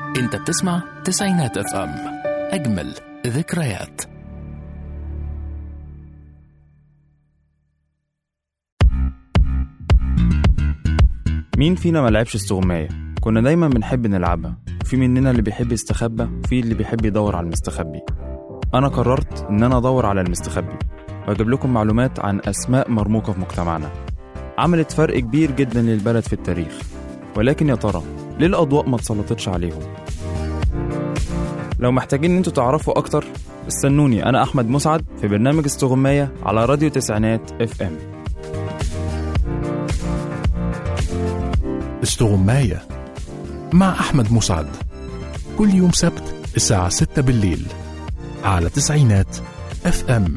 انت بتسمع تسعينات اف ام اجمل ذكريات مين فينا ما لعبش استغماية؟ كنا دايما بنحب نلعبها في مننا اللي بيحب يستخبى وفي اللي بيحب يدور على المستخبي أنا قررت إن أنا أدور على المستخبي وأجيب لكم معلومات عن أسماء مرموقة في مجتمعنا عملت فرق كبير جدا للبلد في التاريخ ولكن يا ترى ليه الأضواء ما اتسلطتش عليهم؟ لو محتاجين إن انتوا تعرفوا أكتر استنوني أنا أحمد مسعد في برنامج استغماية على راديو تسعينات اف ام استغماية مع أحمد مسعد كل يوم سبت الساعة 6 بالليل على تسعينات اف ام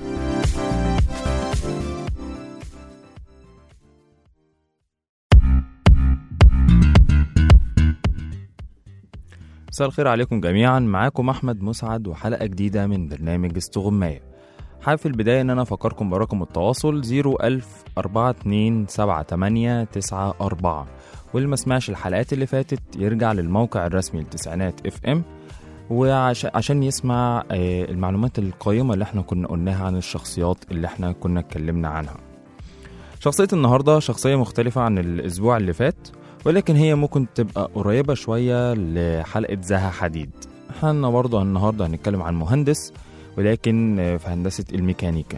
مساء الخير عليكم جميعا معاكم احمد مسعد وحلقه جديده من برنامج استغمايه حابب في البدايه ان انا افكركم برقم التواصل 010427894 واللي ما سمعش الحلقات اللي فاتت يرجع للموقع الرسمي للتسعينات اف ام وعشان يسمع آه، المعلومات القيمة اللي احنا كنا قلناها عن الشخصيات اللي احنا كنا اتكلمنا عنها شخصية النهاردة شخصية مختلفة عن الأسبوع اللي فات ولكن هي ممكن تبقى قريبة شوية لحلقة زها حديد احنا برضه النهاردة هنتكلم عن مهندس ولكن آه، في هندسة الميكانيكا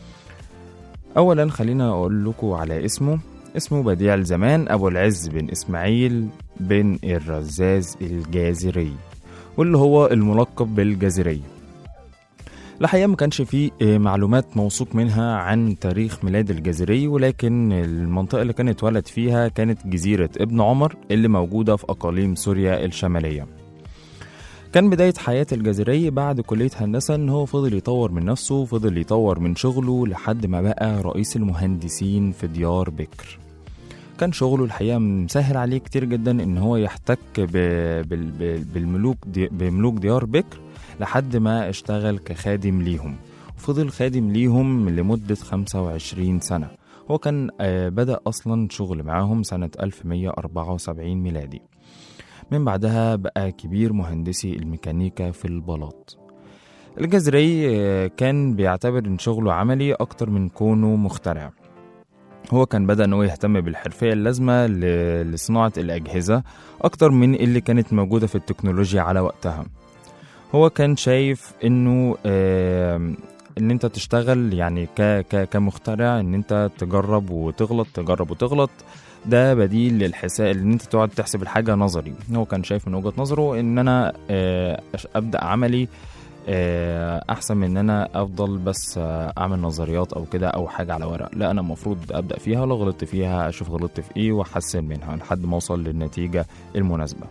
أولا خلينا أقول لكم على اسمه اسمه بديع الزمان أبو العز بن إسماعيل بن الرزاز الجازري واللي هو الملقب بالجزرية الحقيقة ما كانش فيه آه، معلومات موثوق منها عن تاريخ ميلاد الجزري ولكن المنطقة اللي كان اتولد فيها كانت جزيرة ابن عمر اللي موجودة في أقاليم سوريا الشمالية كان بداية حياة الجزري بعد كلية هندسة إن هو فضل يطور من نفسه فضل يطور من شغله لحد ما بقى رئيس المهندسين في ديار بكر كان شغله الحقيقة مسهل عليه كتير جدا إن هو يحتك ب... بال... بال- بالملوك دي... بملوك ديار بكر لحد ما اشتغل كخادم ليهم وفضل خادم ليهم لمدة 25 سنة هو كان آه، بدأ أصلا شغل معاهم سنة 1174 ميلادي من بعدها بقى كبير مهندسي الميكانيكا في البلاط الجزري آه، كان بيعتبر ان شغله عملي اكتر من كونه مخترع هو كان بدأ ان هو يهتم بالحرفية اللازمة ل- لصناعة الأجهزة أكتر من اللي كانت موجودة في التكنولوجيا على وقتها هو كان شايف انه آم، ان انت تشتغل يعني ك ك كمخترع ان انت تجرب وتغلط تجرب وتغلط ده بديل للحساب ان انت تقعد تحسب الحاجه نظري هو كان شايف من وجهه نظره ان انا آه، أش- ابدا عملي آه، احسن من ان انا افضل بس آه، اعمل نظريات او كده او حاجه على ورق لا انا المفروض ابدا فيها لو غلطت فيها اشوف غلطت في ايه واحسن منها لحد ما اوصل للنتيجه المناسبه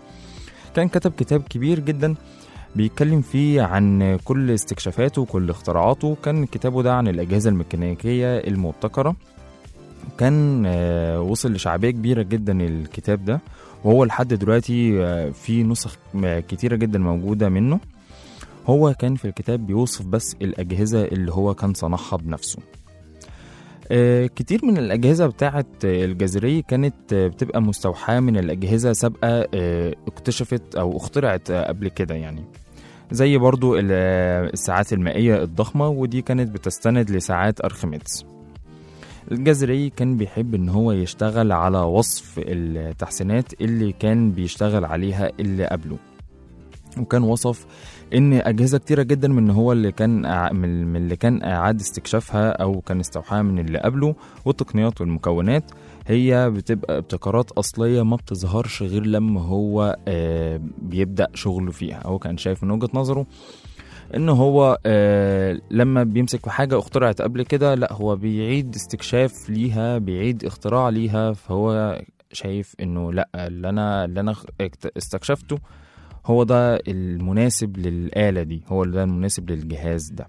كان كتب كتاب كبير جدا بيتكلم فيه عن كل استكشافاته وكل اختراعاته كان كتابه ده عن الأجهزة الميكانيكية المبتكرة كان آه، وصل لشعبية كبيرة جدا الكتاب ده وهو لحد دلوقتي آه، في نسخ م- كتيرة جدا موجودة منه هو كان في الكتاب بيوصف بس الأجهزة اللي هو كان صنعها بنفسه آه، كتير من الأجهزة بتاعة آه، الجزري كانت آه، بتبقى مستوحاة من الأجهزة سابقة آه، اكتشفت أو اخترعت آه، قبل كده يعني زي برضو ال- آه، الساعات المائية الضخمة ودي كانت بتستند لساعات أرخميدس الجزري كان بيحب ان هو يشتغل على وصف التحسينات اللي كان بيشتغل عليها اللي قبله وكان وصف ان اجهزه كتيره جدا من هو اللي كان أع- من من اللي كان اعاد استكشافها او كان استوحاها من اللي قبله والتقنيات والمكونات هي بتبقى ابتكارات اصليه ما بتظهرش غير لما هو آه، بيبدا شغله فيها هو كان شايف من وجهه نظره ان هو آه لما بيمسك في حاجه اخترعت قبل كده لا هو بيعيد استكشاف ليها بيعيد اختراع ليها فهو شايف انه لا اللي انا اللي انا اكت- استكشفته هو ده المناسب للآلة دي هو ده المناسب للجهاز ده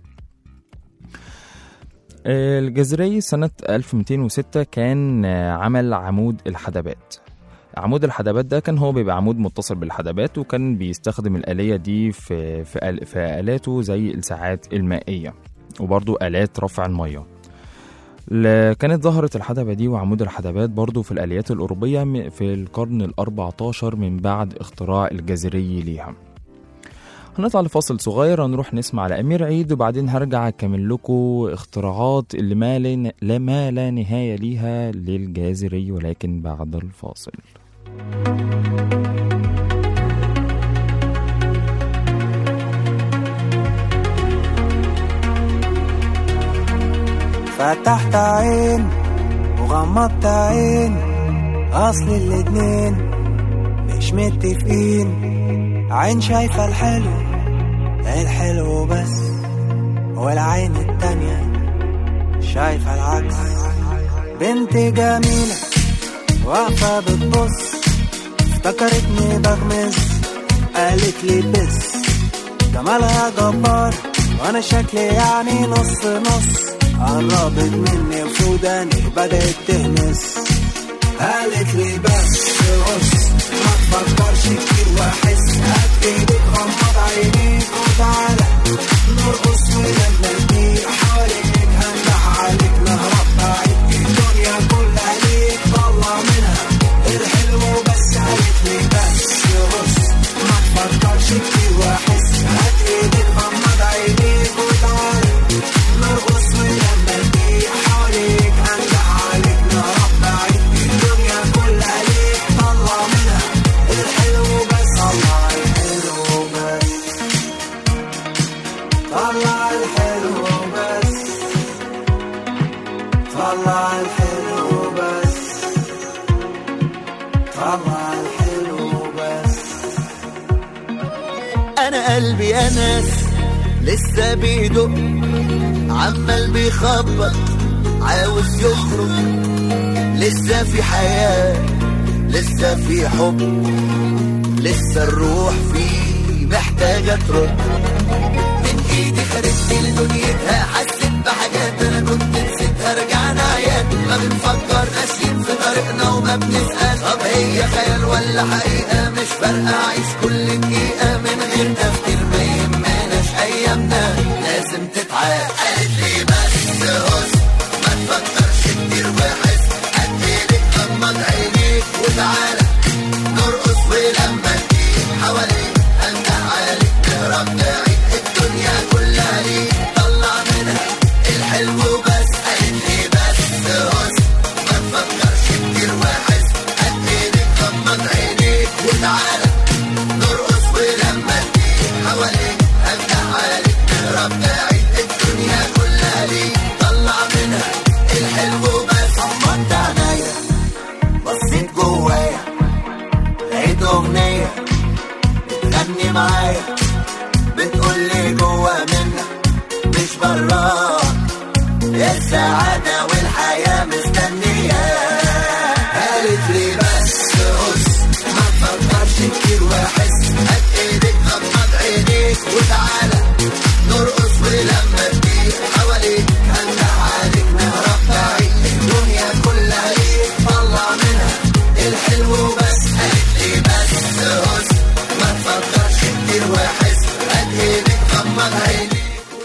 آه، الجزري سنة 1206 كان آه، عمل عمود الحدبات عمود الحدبات ده كان هو بيبقى عمود متصل بالحدبات وكان بيستخدم الآلية دي في في, آل- في آلاته زي الساعات المائية وبرضو آلات رفع المية ل- كانت ظهرت الحدبة دي وعمود الحدبات برضو في الآليات الأوروبية م- في القرن الأربعة عشر من بعد اختراع الجزري ليها هنطلع لفاصل صغير هنروح نسمع على أمير عيد وبعدين هرجع أكمل لكم اختراعات اللي ما لا, لا ما لا نهاية ليها للجازري ولكن بعد الفاصل فتحت عين وغمضت عين اصل الاتنين مش متفقين عين شايفة الحلو الحلو بس والعين التانية شايفة العكس بنت جميلة واقفة بتبص افتكرتني بغمز قالت لي بس جمالها جبار وانا شكلي يعني نص نص قربت مني وسوداني بدأت تهمس قالت لي بس بص ما تفكرش كتير واحس هات ايدك غمض عينيك وتعالى نرقص ونبني حواليك هندح عليك نهرب بعيد الدنيا كلها ليك طلع منها الحلو بس قالت لي بس بص ما تفكرش كتير واحس هات ايدك غمض عينيك وتعالى نرقص ونبني حواليك هندح عليك نهرب بعيد الدنيا كلها ليك طلع منها الحلو بس طلع الحلو بس طلع الحلو بس طلع الحلو بس طلع الحلو بس انا قلبي انس لسه بيدق عمال بيخبط عاوز يخرج لسه في حياة لسه في حب لسه الروح فيه محتاجة ترد من ايدي خدتني لدنيتها حسيت بحاجات انا كنت نسيتها رجعنا عيال ما بنفكر ماشيين في طريقنا وما بنسأل طب هي خيال ولا حقيقة مش فارقة عايش كل دقيقة من غير تفكير ما يهمناش ايامنا لازم تتعاد قالت لي بس هس ما تفكرش كتير وحس قد ايدك غمض عينيك وتعالى نرقص ولما تجيب حواليك انده عليك نهرب بعيد الدنيا كلها ليك طلع منها الحلو بس قالت لي بس هس ما تفكرش كتير وحس قد ايدك غمض عينيك وتعالى نرقص ولما تجيب حواليك انده عليك نهرب بعيد الدنيا كلها ليك طلع منها الحلو بس غمضت عينيا بصيت جوايا لقيت اغنيه بتغني معايا بتقول لي جوا منك مش برا يا السعادة والحياة مستنية قالت لي بس قص ما تفكرش كتير واحس هات ايدك غمض عينيك وتعالى نرقص ولما تجيب حواليك هنده عليك نهرب بعيد الدنيا كلها ليك طلع منها الحلو بس قالت لي بس قص ما تفكرش كتير واحس هات ايدك غمض عينيك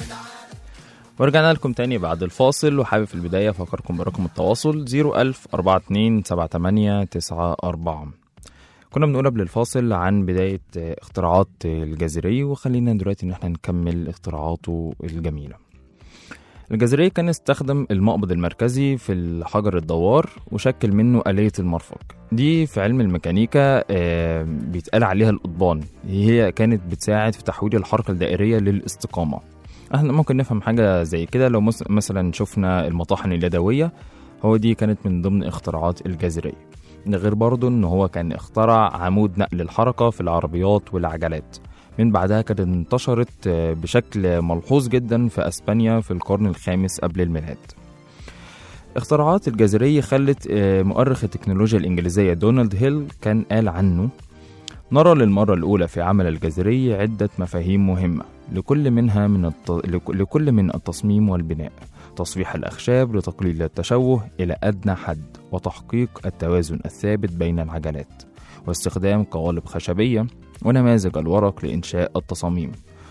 ورجعنا لكم تاني بعد الفاصل وحابب في البداية أفكركم برقم التواصل 01000 42 78 94 كنا بنقول قبل الفاصل عن بداية اختراعات الجزري وخلينا دلوقتي إن احنا نكمل اختراعاته الجميلة الجزري كان استخدم المقبض المركزي في الحجر الدوار وشكل منه آلية المرفق دي في علم الميكانيكا آه، بيتقال عليها القضبان هي كانت بتساعد في تحويل الحركة الدائرية للاستقامة احنا ممكن نفهم حاجة زي كده لو مس- مثلا شفنا المطاحن اليدوية هو دي كانت من ضمن اختراعات الجزري ده غير برضه ان هو كان اخترع عمود نقل الحركة في العربيات والعجلات من بعدها كانت انتشرت آه، بشكل ملحوظ جدا في اسبانيا في القرن الخامس قبل الميلاد اختراعات الجزرية خلت آه، مؤرخ التكنولوجيا الإنجليزية دونالد هيل كان قال عنه نرى للمرة الأولى في عمل الجزري عدة مفاهيم مهمة لكل منها من الت... لك- لكل من التصميم والبناء تصفيح الأخشاب لتقليل التشوه إلى أدنى حد وتحقيق التوازن الثابت بين العجلات واستخدام قوالب خشبية ونماذج الورق لإنشاء التصاميم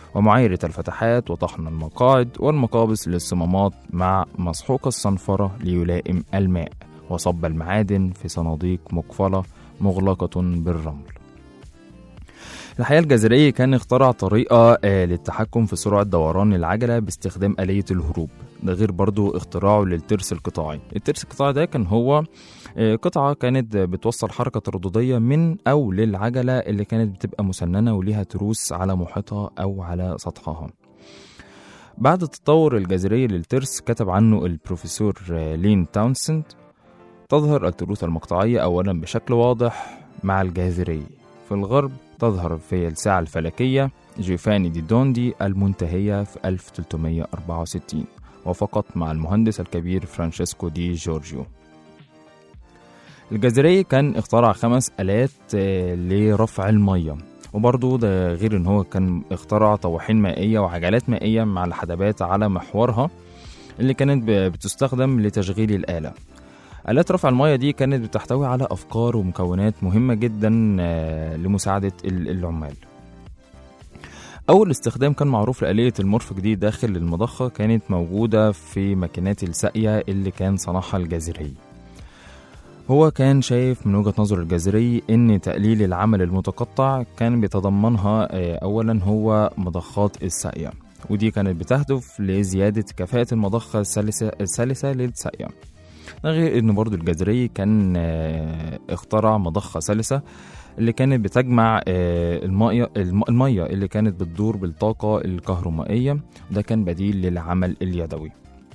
ومعايرة الفتحات وطحن المقاعد والمقابس للصمامات مع مسحوق الصنفرة ليلائم الماء وصب المعادن في صناديق مقفلة مغلقة بالرمل الحياة الجزرية كان اخترع طريقة آه، للتحكم في سرعة دوران العجلة باستخدام آلية الهروب ده غير برضو اختراعه للترس القطاعي الترس القطاعي ده كان هو آه، قطعة كانت بتوصل حركة ترددية من أو للعجلة اللي كانت بتبقى مسننة وليها تروس على محيطها أو على سطحها بعد التطور الجذري للترس كتب عنه البروفيسور آه، لين تاونسند تظهر التروس المقطعية أولا بشكل واضح مع الجاذرية في الغرب تظهر في الساعة الفلكية جيفاني دي دوندي المنتهية في 1364 وفقط مع المهندس الكبير فرانشيسكو دي جورجيو الجزري كان اخترع خمس آلات آه، لرفع المية وبرضه ده غير ان هو كان اخترع طواحين مائية وعجلات مائية مع الحدبات على محورها اللي كانت ب- بتستخدم لتشغيل الآلة آلات رفع المية دي كانت بتحتوي على أفكار ومكونات مهمة جدا آه، لمساعدة ال- العمال أول استخدام كان معروف لآلية المرفق دي داخل المضخة كانت موجودة في ماكينات الساقية اللي كان صنعها الجزري هو كان شايف من وجهة نظر الجزري إن تقليل العمل المتقطع كان بيتضمنها آه، أولا هو مضخات الساقية ودي كانت بتهدف لزيادة كفاءة المضخة السلسة, السلسة للساقية ده غير إن برضو الجزري كان آه، اخترع مضخة سلسة اللي كانت بتجمع آه، المية الم- المية اللي كانت بتدور بالطاقة الكهرومائية ده كان بديل للعمل اليدوي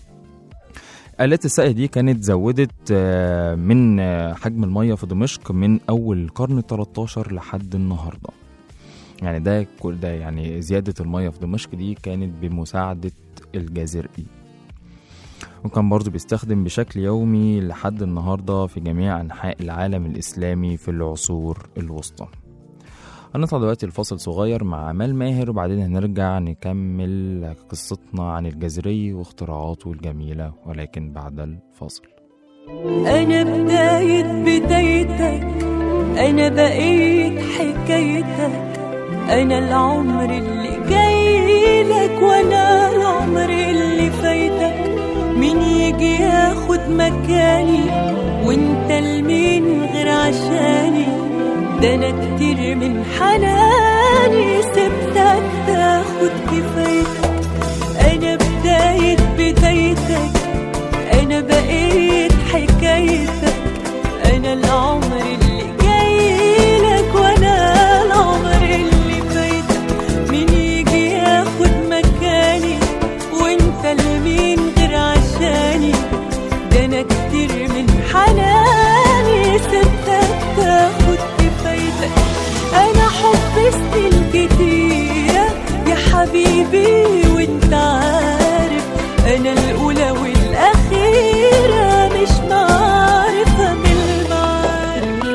آلات السقي دي كانت زودت آه، من آه، حجم المية في دمشق من أول القرن 13 لحد النهاردة يعني ده كل ده يعني زيادة المية في دمشق دي كانت بمساعدة الجزري وكان برضو بيستخدم بشكل يومي لحد النهاردة في جميع أنحاء العالم الإسلامي في العصور الوسطى هنطلع دلوقتي الفاصل صغير مع عمال ماهر وبعدين هنرجع نكمل قصتنا عن الجزري واختراعاته الجميلة ولكن بعد الفاصل أنا بداية بدايتك أنا بقيت حكايتك أنا العمر اللي جاي لك وأنا العمر اللي فايتك مين يجي ياخد مكاني وانت لمين غير عشاني ده أنا كتير من حناني سبتك تاخد كفايتك أنا بداية بدايتك أنا بقيت حكايتك أنا العمر اللي جاي لك وأنا العمر اللي فايتك مين يجي ياخد مكاني وأنت لمين غير عشاني ده أنا كتير من حناني سبتك تاخد كفايتك أنا حب سنين كتيرة يا حبيبي وأنت عارف أنا الأولى والأخيرة مش معرفة بالمعارف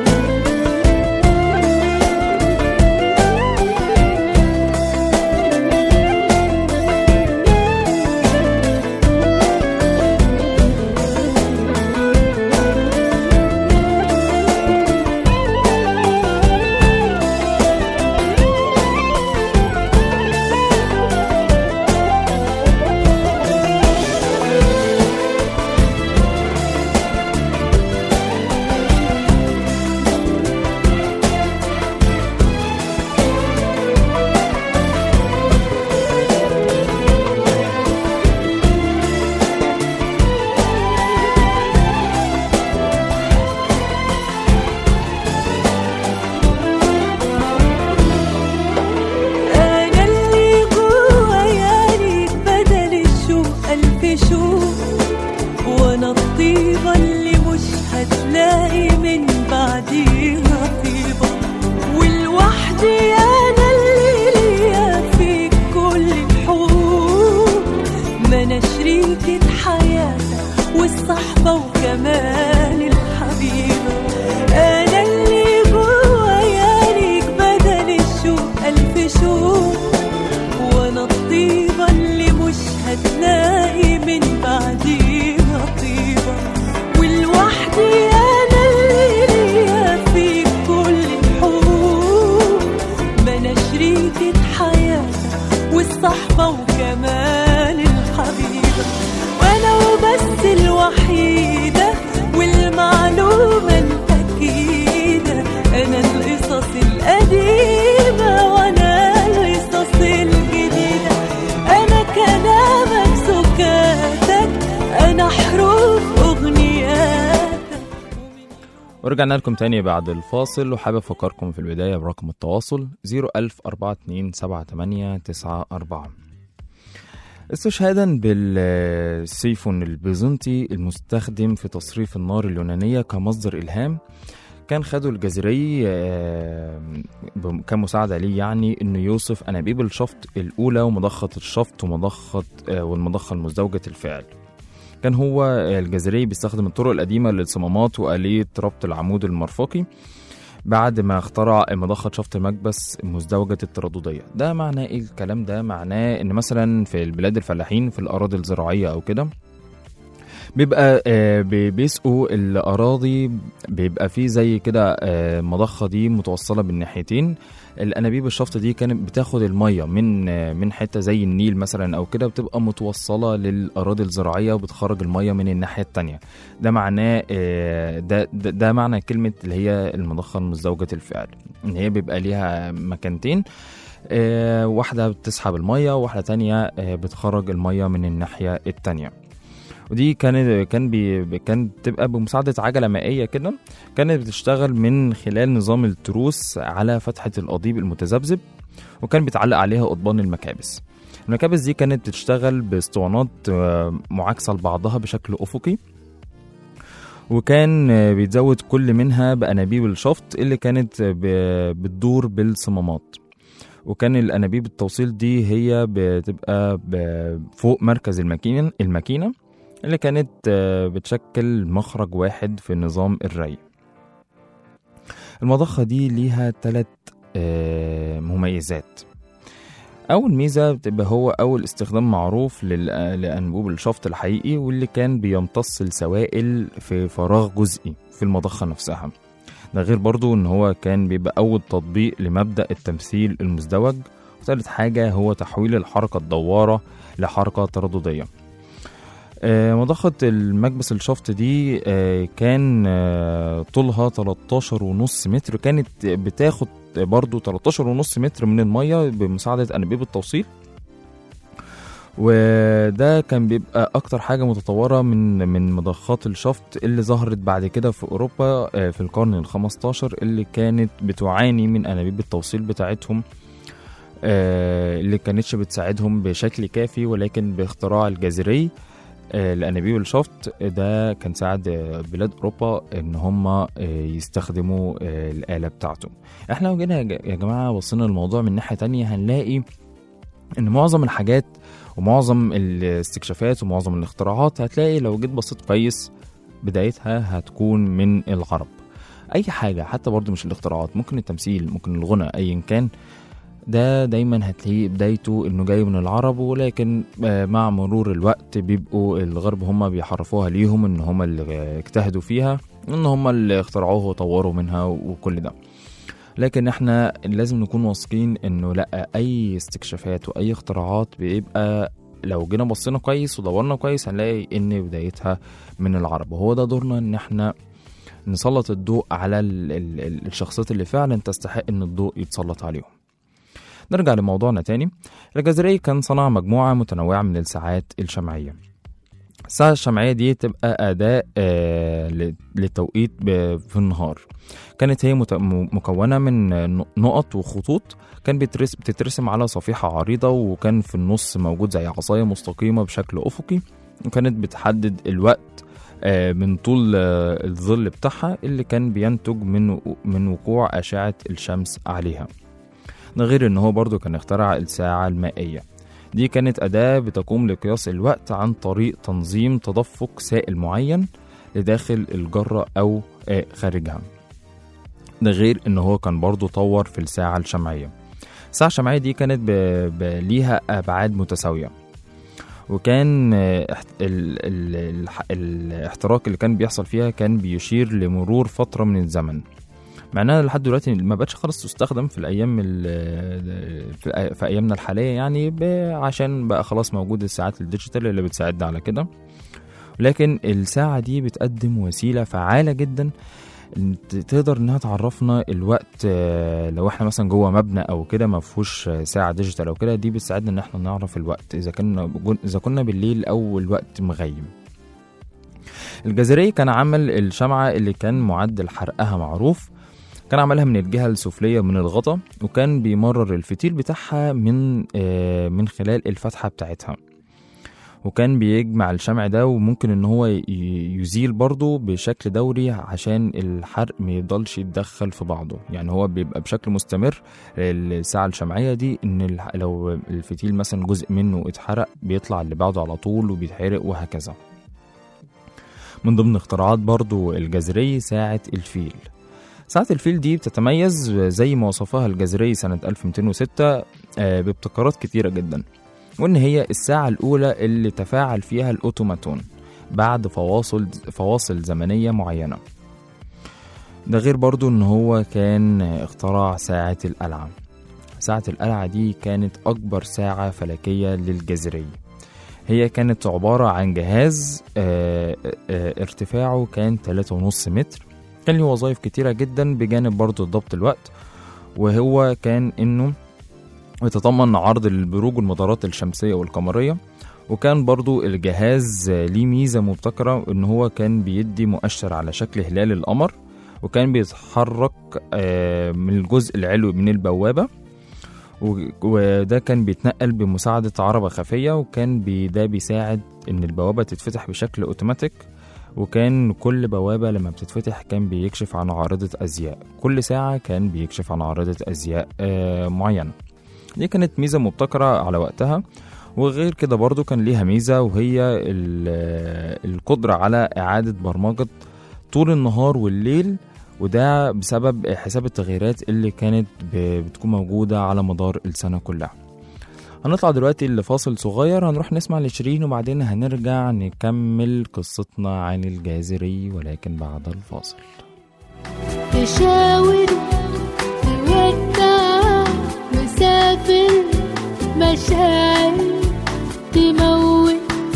أنا اللي جوايا ليك بدل الشوق ألف شوق وأنا الطيبة اللي مش هتلاقي من بعديها طيبة والوحدي أنا اللي ليا فيك كل الحقوق ما أنا شريكة حياتك والصحبة وكمان الحبيبة أنا اللي جوايا ليك بدل الشوق ألف شوق وأنا الطيبة اللي مش هتلاقي من بعديها طيبة والوحدي أنا اللي ليا فيك كل الحقوق ما أنا شريكة حياتك ورجعنا لكم تاني بعد الفاصل وحابب أفكركم في البداية برقم التواصل 010427894 استشهادا بالسيفون البيزنطي المستخدم في تصريف النار اليونانية كمصدر إلهام كان خدوا الجزري آه، بم- كمساعدة ليه يعني إنه يوصف أنابيب الشفط الأولى ومضخة الشفط ومضخة آه، والمضخة المزدوجة الفعل كان هو الجزري بيستخدم الطرق القديمة للصمامات وآلية ربط العمود المرفقي بعد ما اخترع مضخة شفط مكبس مزدوجة الترددية ده معناه ايه الكلام ده معناه ان مثلا في البلاد الفلاحين في الأراضي الزراعية أو كده بيبقى آه، بي- بيسقوا الأراضي بيبقى فيه زي كده آه، مضخة دي متوصلة بالناحيتين الانابيب الشفط دي كانت بتاخد الميه من آه، من حته زي النيل مثلا او كده بتبقى متوصله للاراضي الزراعيه وبتخرج الميه من الناحيه التانية ده معناه آه، ده, ده ده معنى كلمه اللي هي المضخه المزدوجه الفعل ان هي بيبقى ليها مكانتين آه، واحده بتسحب الميه وواحده تانية آه، بتخرج الميه من الناحيه التانية ودي كانت كان بي كان تبقى بمساعده عجله مائيه كده كانت بتشتغل من خلال نظام التروس على فتحه القضيب المتذبذب وكان بيتعلق عليها قضبان المكابس المكابس دي كانت بتشتغل باسطوانات آه، معاكسه لبعضها بشكل افقي وكان آه، بيتزود كل منها بانابيب الشفط اللي كانت آه، ب- بتدور بالصمامات وكان الانابيب التوصيل دي هي بتبقى ب- فوق مركز الماكينه الماكينه اللي كانت آه، بتشكل مخرج واحد في نظام الري المضخة دي ليها ثلاث مميزات أول ميزة بتبقى هو أول استخدام معروف لل- لأنبوب الشفط الحقيقي واللي كان بيمتص السوائل في فراغ جزئي في المضخة نفسها ده غير برضو إن هو كان بيبقى أول تطبيق لمبدأ التمثيل المزدوج وثالث حاجة هو تحويل الحركة الدوارة لحركة ترددية آه، مضخة المكبس الشفط دي آه، كان آه، طولها 13 ونص متر كانت بتاخد برضو 13 ونص متر من المية بمساعدة أنابيب التوصيل وده كان بيبقى أكتر حاجة متطورة من من مضخات الشفط اللي ظهرت بعد كده في أوروبا آه، في القرن الخمستاشر اللي كانت بتعاني من أنابيب التوصيل بتاعتهم آه، اللي كانتش بتساعدهم بشكل كافي ولكن باختراع الجزري آه، لانابيب الشفط ده كان ساعد آه، بلاد اوروبا ان هم آه، يستخدموا آه، الاله بتاعته احنا لو جينا يا ج- يا جماعه بصينا للموضوع من ناحيه تانية هنلاقي ان معظم الحاجات ومعظم الاستكشافات ومعظم الاختراعات هتلاقي لو جيت بصيت كويس بدايتها هتكون من العرب اي حاجه حتى برضو مش الاختراعات ممكن التمثيل ممكن الغنى ايا كان ده دايما هتلاقيه بدايته انه جاي من العرب ولكن آه، مع مرور الوقت بيبقوا الغرب هم بيحرفوها ليهم ان هم اللي اجتهدوا فيها ان هم اللي اخترعوها وطوروا منها وكل ده لكن احنا لازم نكون واثقين انه لا اي استكشافات واي اختراعات بيبقى لو جينا بصينا كويس ودورنا كويس هنلاقي ان بدايتها من العرب وهو ده دورنا ان احنا نسلط الضوء على ال- ال- ال- الشخصيات اللي فعلا تستحق ان الضوء يتسلط عليهم نرجع لموضوعنا تاني الجزري كان صنع مجموعة متنوعة من الساعات الشمعية الساعة الشمعية دي تبقى أداة آه، ل- للتوقيت ب- في النهار كانت هي مت- م- مكونة من ن- نقط وخطوط كان بيترس- بتترسم على صفيحة عريضة وكان في النص موجود زي عصاية مستقيمة بشكل أفقي وكانت بتحدد الوقت آه، من طول آه، الظل بتاعها اللي كان بينتج من وقو- من وقوع أشعة الشمس عليها ده غير ان هو برضو كان اخترع الساعة المائية دي كانت أداة بتقوم لقياس الوقت عن طريق تنظيم تدفق سائل معين لداخل الجرة أو آه، خارجها ده غير ان هو كان برضو طور في الساعة الشمعية الساعة الشمعية دي كانت ب... ب... ليها أبعاد متساوية وكان آه، احت- ال... ال... الح- الاحتراق اللي كان بيحصل فيها كان بيشير لمرور فترة من الزمن مع انها لحد دلوقتي ما بقتش خالص تستخدم في الايام ال- في, الأي- في ايامنا الحاليه يعني ب- عشان بقى خلاص موجود الساعات الديجيتال اللي بتساعدنا على كده لكن الساعه دي بتقدم وسيله فعاله جدا ت- تقدر انها تعرفنا الوقت آه، لو احنا مثلا جوه مبنى او كده ما فيهوش آه، ساعه ديجيتال او كده دي بتساعدنا ان احنا نعرف الوقت اذا كنا اذا كنا بالليل او الوقت مغيم الجزري كان عمل الشمعة اللي كان معدل حرقها معروف كان عملها من الجهة السفلية من الغطا وكان بيمرر الفتيل بتاعها من آه، من خلال الفتحة بتاعتها وكان بيجمع الشمع ده وممكن ان هو ي- يزيل برضه بشكل دوري عشان الحرق ما يفضلش يتدخل في بعضه يعني هو بيبقى بشكل مستمر الساعة الشمعية دي ان الح- لو الفتيل مثلا جزء منه اتحرق بيطلع اللي بعده على طول وبيتحرق وهكذا من ضمن اختراعات برضو الجزري ساعة الفيل ساعة الفيل دي بتتميز زي ما وصفها الجزري سنة 1206 آه، بابتكارات كتيرة جدا وإن هي الساعة الأولى اللي تفاعل فيها الأوتوماتون بعد فواصل فواصل زمنية معينة ده غير برضو إن هو كان اختراع ساعة القلعة ساعة القلعة دي كانت أكبر ساعة فلكية للجزري هي كانت عبارة عن جهاز آه، آه، ارتفاعه كان 3.5 متر كان له وظائف كتيرة جدا بجانب برضه ضبط الوقت وهو كان انه يتضمن عرض البروج والمدارات الشمسية والقمرية وكان برضو الجهاز آه، ليه ميزة مبتكرة ان هو كان بيدي مؤشر على شكل هلال القمر وكان بيتحرك آه، من الجزء العلوي من البوابة و- وده كان بيتنقل بمساعدة عربة خفية وكان بي ده بيساعد إن البوابة تتفتح بشكل أوتوماتيك وكان كل بوابة لما بتتفتح كان بيكشف عن عارضة أزياء كل ساعة كان بيكشف عن عارضة أزياء آه معينة دي كانت ميزة مبتكرة على وقتها وغير كده برضو كان ليها ميزة وهي ال- القدرة على إعادة برمجة طول النهار والليل وده بسبب حساب التغييرات اللي كانت ب- بتكون موجودة على مدار السنة كلها هنطلع دلوقتي لفاصل صغير هنروح نسمع لشيرين وبعدين هنرجع نكمل قصتنا عن الجازري ولكن بعد الفاصل تشاور تودع مسافر مشاعر تموت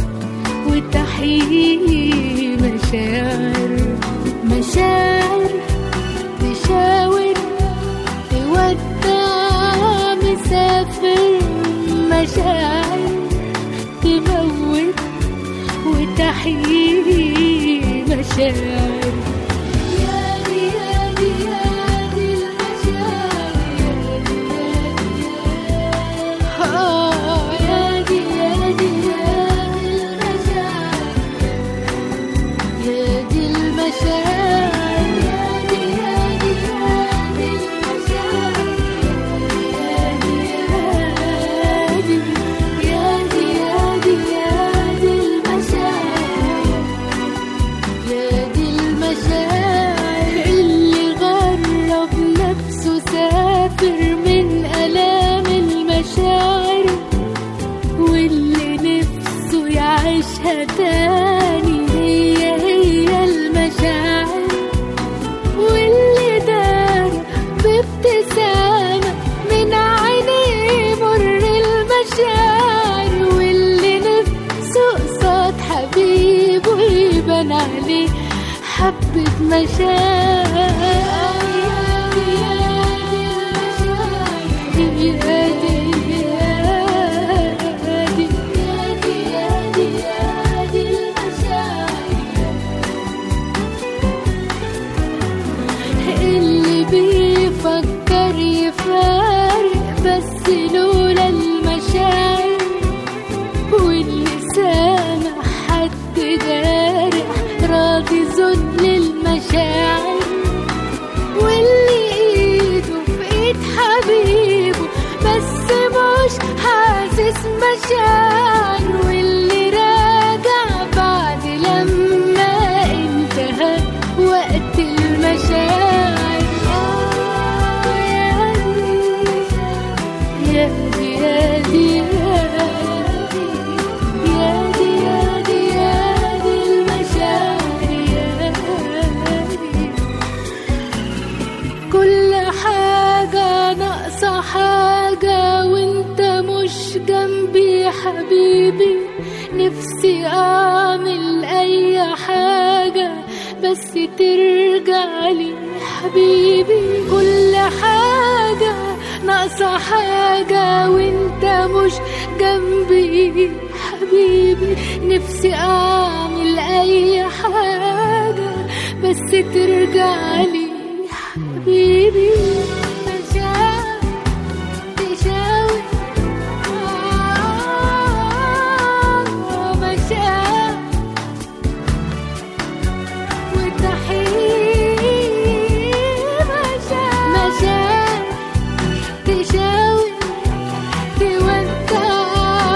وتحيي مشاعر مشاعر تشاور تودع مسافر مشاعر تموت وتحيي مشاعر يادي يادي يادي المشاعر آه يادي يادي يادي المشاعر يادي المشاعر يادي يادي يادي المشاعر يادي يادي يادي يادي يادي المشاعر يا دي المشاعر اللي غرب نفسه سافر من ألام المشاعر واللي نفسه يعيشها تاني هي هي المشاعر واللي دار بابتسامة من عينيه مر المشاعر واللي نفسه قصاد حبيبه يبان عليه حبة مشاعر اللي بيفكر يفارق بس لولا المشاعر واللي سامع حد جارح راضي ذل المشاعر واللي ايده في ايد حبيبه بس مش حاسس مشاعر واللي راجع بعد لما انتهى وقت المشاعر آه يا دي يا دي يا دي يا دي يا دي يا دي المشاعر يا دي كل حاجة ناقصة حاجة وانت مش جنبي حبيبي نفسي اعمل اي حاجة بس ترجع لي حبيبي كل حاجة ناقصة حاجة وانت مش جنبي حبيبي نفسي اعمل أي حاجة بس ترجع لي حبيبي مشاعر تشاور آه، مشاعر وتحيي مشاعر مشاعر تشاور تودع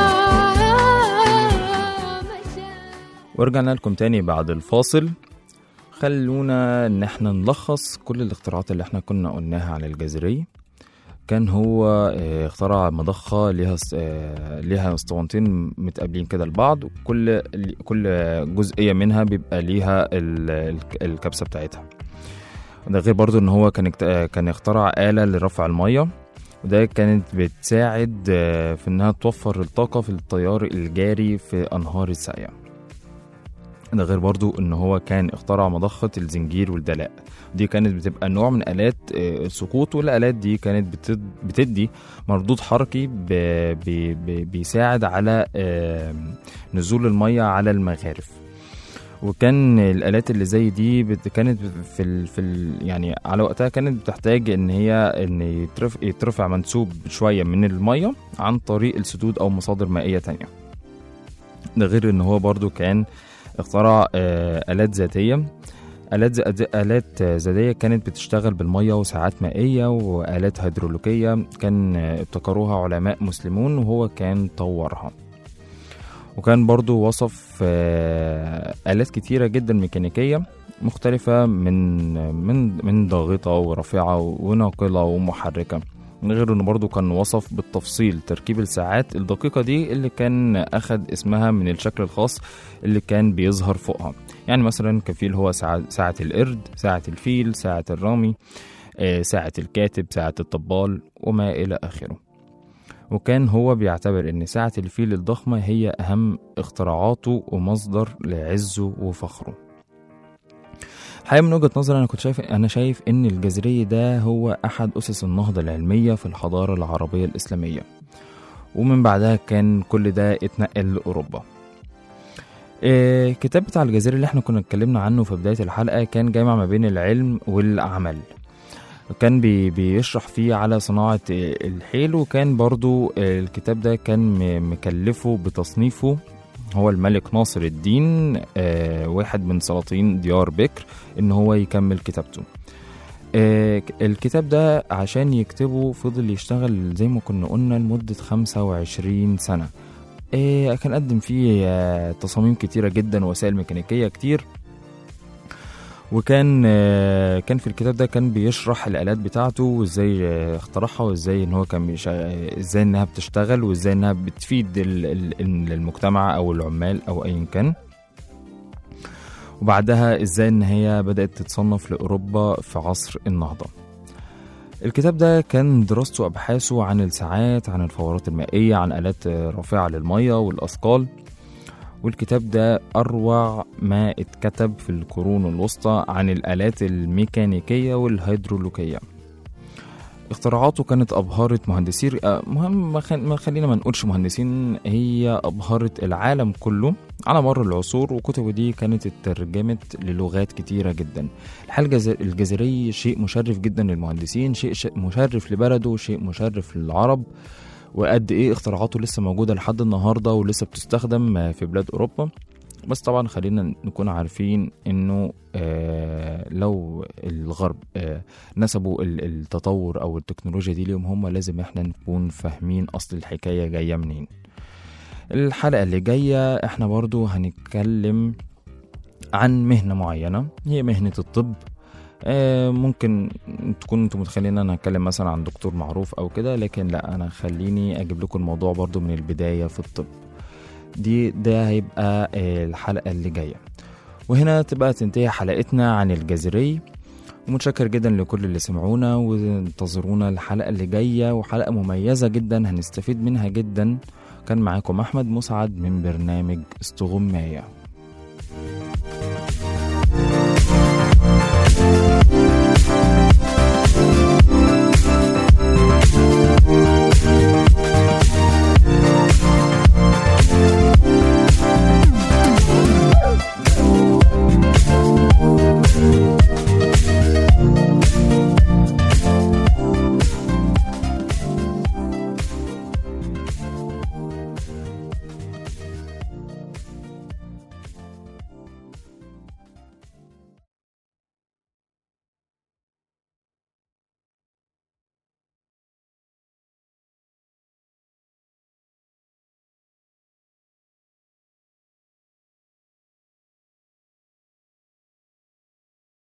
مشاعر ورجعنا لكم تاني بعد الفاصل خلونا ان احنا نلخص كل الاختراعات اللي احنا كنا قلناها عن الجزري كان هو آه، اخترع مضخة ليها س- آه، ليها اسطوانتين متقابلين كده لبعض كل كل جزئية منها بيبقى ليها ال- ال- الكبسة بتاعتها ده غير برضو ان هو كان اكت- آه، كان اخترع آلة لرفع المية وده كانت بتساعد آه، في انها توفر الطاقة في التيار الجاري في انهار الساقية ده غير برضو ان هو كان اخترع مضخة الزنجير والدلاء دي كانت بتبقى نوع من آلات آه، السقوط والآلات دي كانت بتد- بتدي مردود حركي ب- ب- ب- بيساعد على آه، نزول المية على المغارف وكان الآلات اللي زي دي بت- كانت في ال في ال يعني على وقتها كانت بتحتاج ان هي ان يترف يترفع منسوب شوية من المية عن طريق السدود او مصادر مائية تانية ده غير ان هو برضو كان اخترع آه، آلات ذاتية آلات ز- آلات آه، ذاتية كانت بتشتغل بالمية وساعات مائية وآلات هيدروليكية كان آه، ابتكروها علماء مسلمون وهو كان طورها وكان برضو وصف آه، آلات كتيرة جدا ميكانيكية مختلفة من من من ضاغطة ورافعة وناقلة ومحركة من غير انه برضو كان وصف بالتفصيل تركيب الساعات الدقيقة دي اللي كان أخد اسمها من الشكل الخاص اللي كان بيظهر فوقها يعني مثلا كان في اللي هو ساعة, ساعة القرد ساعة الفيل ساعة الرامي آه، ساعة الكاتب ساعة الطبال وما إلى آخره وكان هو بيعتبر إن ساعة الفيل الضخمة هي أهم اختراعاته ومصدر لعزه وفخره الحقيقة من وجهة نظري أنا كنت شايف أنا شايف إن الجزري ده هو أحد أسس النهضة العلمية في الحضارة العربية الإسلامية ومن بعدها كان كل ده اتنقل لأوروبا آه، الكتاب بتاع الجزيرة اللي احنا كنا اتكلمنا عنه في بداية الحلقة كان جامع ما بين العلم والعمل كان بي بيشرح فيه على صناعة آه، الحيل وكان برضو آه، الكتاب ده كان م- مكلفه بتصنيفه هو الملك ناصر الدين آه، واحد من سلاطين ديار بكر ان هو يكمل كتابته آه، الكتاب ده عشان يكتبه فضل يشتغل زي ما كنا قلنا لمدة 25 سنة آه، كان قدم فيه آه، تصاميم كتيرة جدا ووسائل ميكانيكية كتير وكان آه، كان في الكتاب ده كان بيشرح الآلات بتاعته وازاي آه، اخترعها وازاي ان هو كان بيشا... آه، ازاي انها بتشتغل وازاي انها بتفيد ال- ال- ال- المجتمع او العمال او ايا كان وبعدها ازاي ان هي بدأت تتصنف لأوروبا في عصر النهضة الكتاب ده كان دراسته وأبحاثه عن الساعات عن الفورات المائية عن آلات آه، رافعة للمية والأثقال والكتاب ده أروع ما اتكتب في القرون الوسطى عن الآلات الميكانيكية والهيدرولوكية اختراعاته كانت أبهرت مهندسي آه، مهم ما خل- ما خلينا ما نقولش مهندسين هي أبهرت العالم كله على مر العصور وكتبه دي كانت اترجمت للغات كتيرة جدا الحال الجز- الجزري شيء مشرف جدا للمهندسين شيء شيء مشرف لبلده شيء مشرف للعرب وقد ايه اختراعاته لسه موجوده لحد النهارده ولسه بتستخدم في بلاد اوروبا بس طبعا خلينا نكون عارفين انه آه لو الغرب آه نسبوا ال- التطور او التكنولوجيا دي ليهم هم لازم احنا نكون فاهمين اصل الحكايه جايه منين الحلقه اللي جايه احنا برضو هنتكلم عن مهنه معينه هي مهنه الطب آه، ممكن تكون انتم متخيلين ان انا هتكلم مثلا عن دكتور معروف او كده لكن لا انا خليني اجيب لكم الموضوع برضو من البدايه في الطب دي ده هيبقى آه، الحلقه اللي جايه وهنا تبقى تنتهي حلقتنا عن الجزري ومتشكر جدا لكل اللي سمعونا وانتظرونا الحلقه اللي جايه وحلقه مميزه جدا هنستفيد منها جدا كان معاكم احمد مسعد من برنامج استغمايه